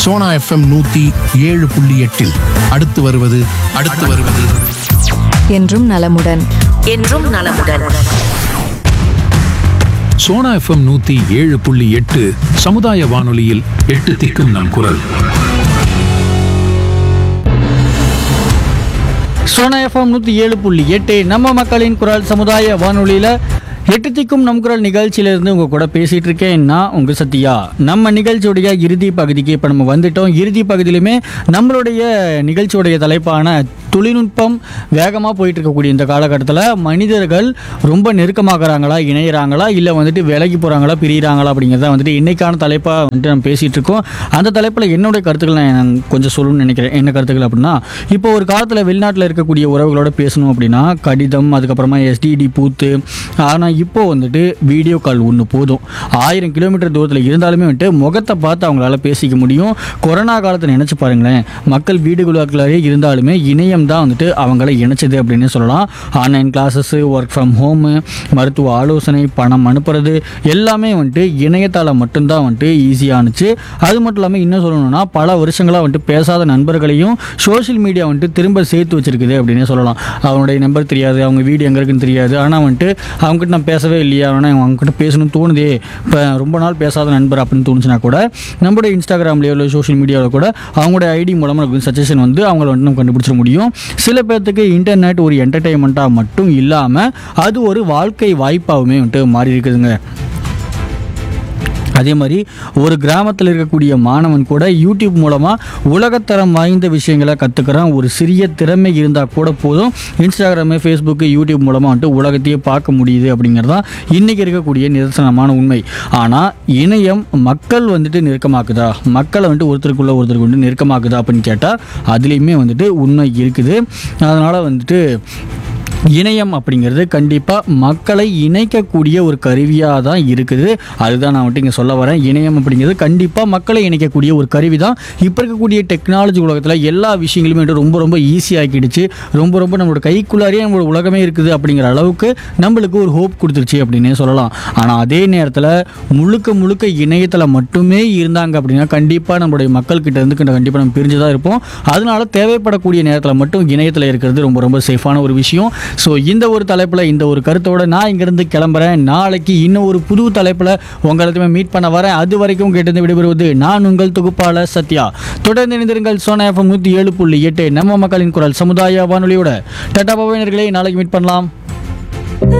Sona FM நூத்தி ஏழு புள்ளி எட்டில் அடுத்து வருவது அடுத்து வருவது என்றும் நலமுடன் என்றும் நலமுடன் சோனா எஃப்எம் நூத்தி ஏழு புள்ளி எட்டு சமுதாய வானொலியில் எட்டு திக்கும் நம் குரல் சோனா எஃப்எம் நூற்றி ஏழு புள்ளி எட்டு நம்ம மக்களின் குரல் சமுதாய வானொலியில் எட்டு திக்கும் நம் குரல் நிகழ்ச்சியிலேருந்து உங்கள் கூட பேசிகிட்டு இருக்கேன் நான் உங்கள் சத்யா நம்ம நிகழ்ச்சியுடைய இறுதி பகுதிக்கு இப்போ நம்ம வந்துட்டோம் இறுதி பகுதியிலுமே நம்மளுடைய நிகழ்ச்சியுடைய தலைப்பான தொழில்நுட்பம் வேகமாக போயிட்டு இருக்கக்கூடிய இந்த காலகட்டத்தில் மனிதர்கள் ரொம்ப நெருக்கமாகறாங்களா இணையிறாங்களா இல்லை வந்துட்டு விலகி போகிறாங்களா பிரியிறாங்களா அப்படிங்கிறத வந்துட்டு இன்னைக்கான தலைப்பாக வந்துட்டு நம்ம பேசிகிட்டு இருக்கோம் அந்த தலைப்பில் என்னுடைய கருத்துக்கள் நான் கொஞ்சம் சொல்லணும்னு நினைக்கிறேன் என்ன கருத்துக்கள் அப்படின்னா இப்போ ஒரு காலத்தில் வெளிநாட்டில் இருக்கக்கூடிய உறவுகளோட பேசணும் அப்படின்னா கடிதம் அதுக்கப்புறமா எஸ்டிடி பூத்து ஆனால் இப்போ வந்துட்டு வீடியோ கால் ஒன்று போதும் ஆயிரம் கிலோமீட்டர் தூரத்தில் இருந்தாலுமே வந்துட்டு முகத்தை பார்த்து அவங்களால பேசிக்க முடியும் கொரோனா காலத்தை நினச்சி பாருங்களேன் மக்கள் வீடுகளுக்குள்ளே இருந்தாலுமே இணையம் தான் வந்துட்டு அவங்கள இணைச்சது அப்படின்னு சொல்லலாம் online classes work from home மருத்துவ ஆலோசனை பணம் அனுப்புறது எல்லாமே வந்துட்டு இணையத்தால் மட்டும்தான் வந்துட்டு ஈஸியானுச்சு அது மட்டும் இல்லாமல் இன்னும் சொல்லணும்னா பல வருஷங்களாக வந்துட்டு பேசாத நண்பர்களையும் சோஷியல் மீடியா வந்துட்டு திரும்ப சேர்த்து வச்சிருக்குது அப்படின்னு சொல்லலாம் அவனுடைய நம்பர் தெரியாது அவங்க வீடு எங்கே இருக்குன்னு தெரியாது ஆனால் வந்துட்டு அவங்ககிட்ட நான் பேசவே இல்லையா ஆனால் அவங்ககிட்ட பேசணும்னு தோணுதே இப்போ ரொம்ப நாள் பேசாத நண்பர் அப்படின்னு தோணுச்சுன்னா கூட நம்மளுடைய இன்ஸ்டாகிராம்லேயோ இல்லை சோஷியல் மீடியாவில் கூட அவங்களுடைய ஐடி மூலமாக நமக்கு சஜஷன் வந்து அவங்கள வந்து நம்ம கண்டுபிடிச்சிட முடியும் சில பேர்த்துக்கு இன்டர்நெட் ஒரு என்டர்டெயின்மெண்ட்டாக மட்டும் இல்லாமல் அது ஒரு வாழ்க்கை வாய்ப்பாகவுமே வந்துட்டு மாறி இருக்குதுங்க அதே மாதிரி ஒரு கிராமத்தில் இருக்கக்கூடிய மாணவன் கூட யூடியூப் மூலமாக உலகத்தரம் வாய்ந்த விஷயங்களை கற்றுக்கிறான் ஒரு சிறிய திறமை இருந்தால் கூட போதும் இன்ஸ்டாகிராமு ஃபேஸ்புக்கு யூடியூப் மூலமாக வந்துட்டு உலகத்தையே பார்க்க முடியுது அப்படிங்கிறது தான் இன்றைக்கி இருக்கக்கூடிய நிதர்சனமான உண்மை ஆனால் இணையம் மக்கள் வந்துட்டு நெருக்கமாக்குதா மக்களை வந்துட்டு ஒருத்தருக்குள்ள ஒருத்தருக்கு வந்துட்டு நெருக்கமாக்குதா அப்படின்னு கேட்டால் அதுலேயுமே வந்துட்டு உண்மை இருக்குது அதனால் வந்துட்டு இணையம் அப்படிங்கிறது கண்டிப்பாக மக்களை இணைக்கக்கூடிய ஒரு கருவியாக தான் இருக்குது அதுதான் நான் வந்துட்டு இங்கே சொல்ல வரேன் இணையம் அப்படிங்கிறது கண்டிப்பாக மக்களை இணைக்கக்கூடிய ஒரு கருவி தான் இப்போ இருக்கக்கூடிய டெக்னாலஜி உலகத்தில் எல்லா விஷயங்களுமே வந்துட்டு ரொம்ப ரொம்ப ஈஸியாக்கிடுச்சு ரொம்ப ரொம்ப நம்மளோட கைக்குள்ளாரியே நம்மளோட உலகமே இருக்குது அப்படிங்கிற அளவுக்கு நம்மளுக்கு ஒரு ஹோப் கொடுத்துருச்சு அப்படின்னே சொல்லலாம் ஆனால் அதே நேரத்தில் முழுக்க முழுக்க இணையத்தில் மட்டுமே இருந்தாங்க அப்படின்னா கண்டிப்பாக நம்மளுடைய மக்கள்கிட்ட இருந்து கண்டிப்பாக நம்ம பிரிஞ்சு தான் இருப்போம் அதனால தேவைப்படக்கூடிய நேரத்தில் மட்டும் இணையத்தில் இருக்கிறது ரொம்ப ரொம்ப சேஃபான ஒரு விஷயம் ஸோ இந்த ஒரு தலைப்பில் இந்த ஒரு கருத்தோட நான் இங்கேருந்து கிளம்புறேன் நாளைக்கு இன்னும் ஒரு புது தலைப்பில் உங்களுமே மீட் பண்ண வரேன் அது வரைக்கும் கேட்டு விடைபெறுவது நான் உங்கள் தொகுப்பாளர் சத்யா தொடர்ந்து இணைந்திருங்கள் சோனா எஃப்எம் நூற்றி ஏழு புள்ளி எட்டு நம்ம மக்களின் குரல் சமுதாய வானொலியோட டாடா பவனர்களே நாளைக்கு மீட் பண்ணலாம்